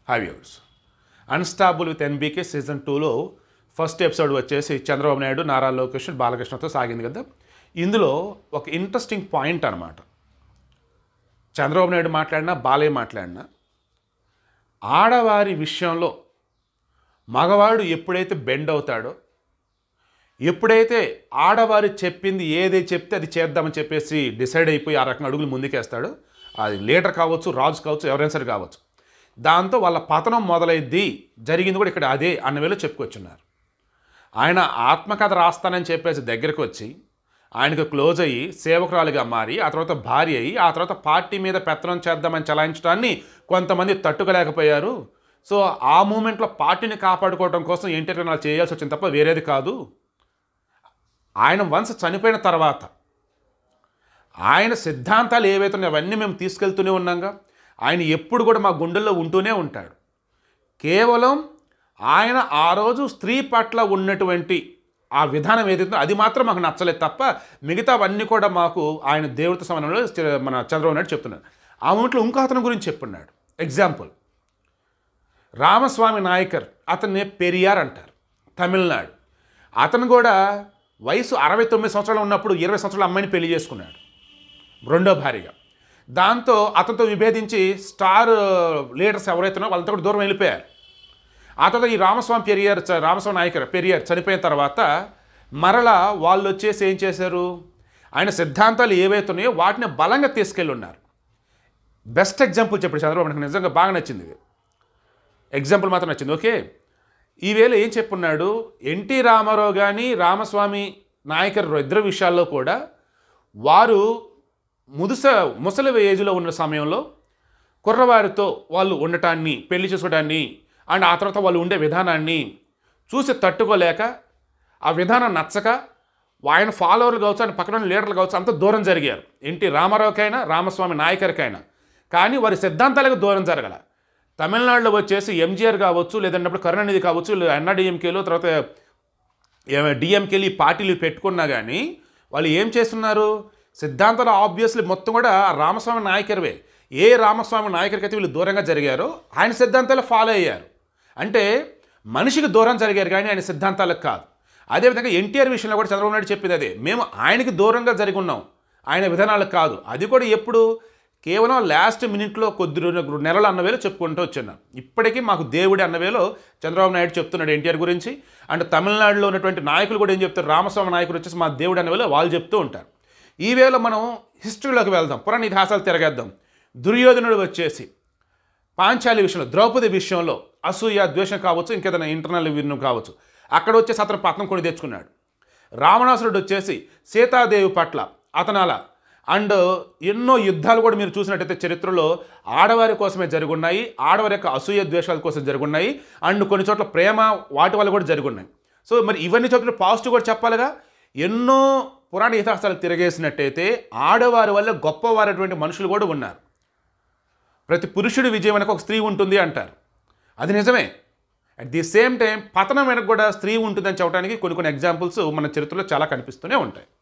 high viewers unstoppable with NBK season టూలో first episode వచ్చేసి చంద్రబాబు నాయుడు నారా లోకేష్ బాలకృష్ణతో సాగింది కదా ఇందులో ఒక ఇంట్రెస్టింగ్ పాయింట్ అనమాట చంద్రబాబు నాయుడు మాట్లాడినా బాలయ్య మాట్లాడినా ఆడవారి విషయంలో మగవాడు ఎప్పుడైతే బెండ్ అవుతాడో ఎప్పుడైతే ఆడవారు చెప్పింది ఏది చెప్తే అది చేద్దామని చెప్పేసి డిసైడ్ అయిపోయి ఆ రకంగా అడుగులు ముందుకేస్తాడో అది లీడర్ కావచ్చు రాజు కావచ్చు ఎవరైనా సరే కావచ్చు దాంతో వాళ్ళ పతనం మొదలైద్ది జరిగింది కూడా ఇక్కడ అదే అన్న వేళ చెప్పుకొచ్చున్నారు ఆయన ఆత్మకథ రాస్తానని చెప్పేసి దగ్గరకు వచ్చి ఆయనకు క్లోజ్ అయ్యి సేవకురాలుగా మారి ఆ తర్వాత భార్య అయ్యి ఆ తర్వాత పార్టీ మీద పెత్తనం చేద్దామని చలాయించడాన్ని కొంతమంది తట్టుకోలేకపోయారు సో ఆ మూమెంట్లో పార్టీని కాపాడుకోవడం కోసం ఎన్టీఆర్ నాకు చేయాల్సి వచ్చింది తప్ప వేరేది కాదు ఆయన వన్స్ చనిపోయిన తర్వాత ఆయన సిద్ధాంతాలు ఏవైతే ఉన్నాయో అవన్నీ మేము తీసుకెళ్తూనే ఉన్నాగా ఆయన ఎప్పుడు కూడా మా గుండెల్లో ఉంటూనే ఉంటాడు కేవలం ఆయన ఆ రోజు స్త్రీ పట్ల ఉన్నటువంటి ఆ విధానం ఏదైతే అది మాత్రం మాకు నచ్చలేదు తప్ప మిగతావన్నీ కూడా మాకు ఆయన దేవుడితో సమానంలో చ- మన చంద్రబాబు నాయుడు చెప్తున్నాడు ఆ మూమెంట్లో ఇంకో అతని గురించి చెప్పున్నాడు ఎగ్జాంపుల్ రామస్వామి నాయకర్ అతన్ని పెరియార్ అంటారు తమిళనాడు అతను కూడా వయసు అరవై తొమ్మిది సంవత్సరాలు ఉన్నప్పుడు ఇరవై సంవత్సరాల అమ్మాయిని పెళ్లి చేసుకున్నాడు రెండో భార్యగా దాంతో అతనితో విభేదించి స్టార్ లీడర్స్ ఎవరైతే ఉన్నారో వాళ్ళంతా కూడా దూరం వెళ్ళిపోయారు ఆ తర్వాత ఈ రామస్వామి పెరియార్ చ- రామస్వామి నాయకర్ పెరియార్ చనిపోయిన తర్వాత మరలా వాళ్ళు వచ్చేసి ఏం చేశారు ఆయన సిద్ధాంతాలు ఏవైతే ఉన్నాయో వాటిని బలంగా తీసుకెళ్ళి ఉన్నారు బెస్ట్ ఎగ్జాంపుల్ చెప్పాడు చంద్రబాబు నాకు నిజంగా బాగా నచ్చింది ఇది ఎగ్జాంపుల్ మాత్రం నచ్చింది ఓకే ఈవేళ ఏం చెప్పున్నాడు ఎన్టీ రామారావు కానీ రామస్వామి నాయకర్ ఇద్దరు విషయాల్లో కూడా వారు ముదుస ముసలి ఏజ్లో ఉన్న సమయంలో కుర్రవారితో వాళ్ళు ఉండటాన్ని పెళ్లి చేసుకోవడాన్ని అండ్ ఆ తర్వాత వాళ్ళు ఉండే విధానాన్ని చూసి తట్టుకోలేక ఆ విధానం నచ్చక ఆయన ఫాలోవర్లు కావచ్చు ఆయన పక్కన ఉన్న లీడర్లు కావచ్చు అంత దూరం జరిగారు ఎన్టీ రామారావుకైనా రామస్వామి నాయకరికైనా కానీ వారి సిద్ధాంతాలకు దూరం జరగల తమిళనాడులో వచ్చేసి ఎంజీఆర్ కావచ్చు లేదంటే కరుణానిధి కావచ్చు లేదా ఎన్ఆర్డీఎంకేలో తర్వాత డిఎంకేలు ఈ పార్టీలు పెట్టుకున్నా కానీ వాళ్ళు ఏం చేస్తున్నారు సిద్ధాంతాలు ఆబ్వియస్లీ మొత్తం కూడా ఆ రామస్వామి నాయకరివే ఏ రామస్వామి నాయకరికైతే వీళ్ళు దూరంగా జరిగారో ఆయన సిద్ధాంతాలు ఫాలో అయ్యారు అంటే మనిషికి దూరం జరిగారు కానీ ఆయన సిద్ధాంతాలకు కాదు అదేవిధంగా ఎన్టీఆర్ విషయంలో కూడా చంద్రబాబు నాయుడు చెప్పేది అదే మేము ఆయనకి దూరంగా జరిగి ఉన్నాం ఆయన విధానాలకు కాదు అది కూడా ఎప్పుడు కేవలం లాస్ట్ మినిట్లో కొద్ది రోజు నెలలు అన్నవేలో చెప్పుకుంటూ వచ్చున్నాం ఇప్పటికీ మాకు దేవుడి అన్నవేలో చంద్రబాబు నాయుడు చెప్తున్నాడు ఎన్టీఆర్ గురించి అండ్ తమిళనాడులో ఉన్నటువంటి నాయకులు కూడా ఏం చెప్తారు రామస్వామి నాయకులు వచ్చేసి మా దేవుడు అన్నవేలో వాళ్ళు చెప్తూ ఉంటారు ఈ వేళ మనం హిస్టరీలోకి వెళ్దాం పురాణ ఇతిహాసాలు తిరగేద్దాం దుర్యోధనుడు వచ్చేసి పాంచాలి విషయంలో ద్రౌపది విషయంలో అసూయ ద్వేషం కావచ్చు ఇంకేదైనా ఇంటర్నల్ విన్నం కావచ్చు అక్కడ వచ్చేసి అతను పట్నం కొని తెచ్చుకున్నాడు రావణాసురుడు వచ్చేసి సీతాదేవి పట్ల అతను అలా అండ్ ఎన్నో యుద్ధాలు కూడా మీరు చూసినట్టయితే చరిత్రలో ఆడవారి కోసమే జరుగున్నాయి ఆడవారి యొక్క అసూయ ద్వేషాల కోసం జరుగున్నాయి అండ్ కొన్ని చోట్ల ప్రేమ వాటి వల్ల కూడా జరుగున్నాయి సో మరి ఇవన్నీ చోట్ల పాజిటివ్ కూడా చెప్పాలిగా ఎన్నో పురాణ ఇతిహాసాలు తిరగేసినట్టయితే ఆడవారి వల్ల గొప్పవారైనటువంటి మనుషులు కూడా ఉన్నారు ప్రతి పురుషుడి విజయం వెనక ఒక స్త్రీ ఉంటుంది అంటారు అది నిజమే అట్ ది సేమ్ టైం పతనం వెనక కూడా స్త్రీ ఉంటుందని చెప్పడానికి కొన్ని కొన్ని ఎగ్జాంపుల్స్ మన చరిత్రలో చాలా కనిపిస్తూనే ఉంటాయి